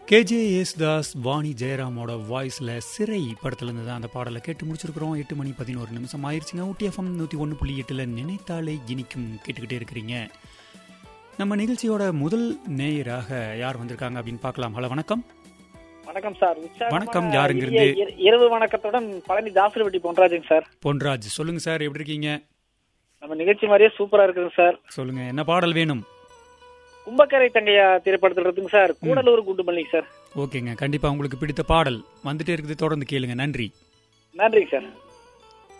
K J Das Vani ஜெயராமோட வாய்ஸில் சிறை படத்துலேருந்து தான் அந்த பாடலை கேட்டு முடிச்சிருக்கிறோம் எட்டு மணி பதினோரு நிமிஷம் ஆயிடுச்சுங்க ஊட்டி எஃப்எம் நூற்றி ஒன்று புள்ளி எட்டில் நினைத்தாலே இனிக்கும் கேட்டுக்கிட்டே இருக்கிறீங்க நம்ம நிகழ்ச்சியோட முதல் நேயராக யார் வந்திருக்காங்க அப்படின்னு பார்க்கலாம் ஹலோ வணக்கம் வணக்கம் சார் உற்சாகமான வணக்கம், யார் இங்கிருந்து? இ- இ- இரவு வணக்கத்துடன் பழனி தாசரவட்டி பொன்ராஜுங்க சார் பொன்ராஜ் சொல்லுங்க சார் எப்படி இருக்கீங்க நம்ம நிகழ்ச்சி மாதிரியே சூப்பரா இருக்குங்க சார் சொல்லுங்க என்ன பாடல் வேணும் கும்பக்கரை தங்கையா திரைப்படத்துல இருக்குங்க சார் கூடலூர் குண்டுமல்லிங்க சார் ஓகேங்க கண்டிப்பாக உங்களுக்கு பிடித்த பாடல் வந்துட்டே இருக்குது தொடர்ந்து கேளுங்க நன்றி நன்றிங்க சார்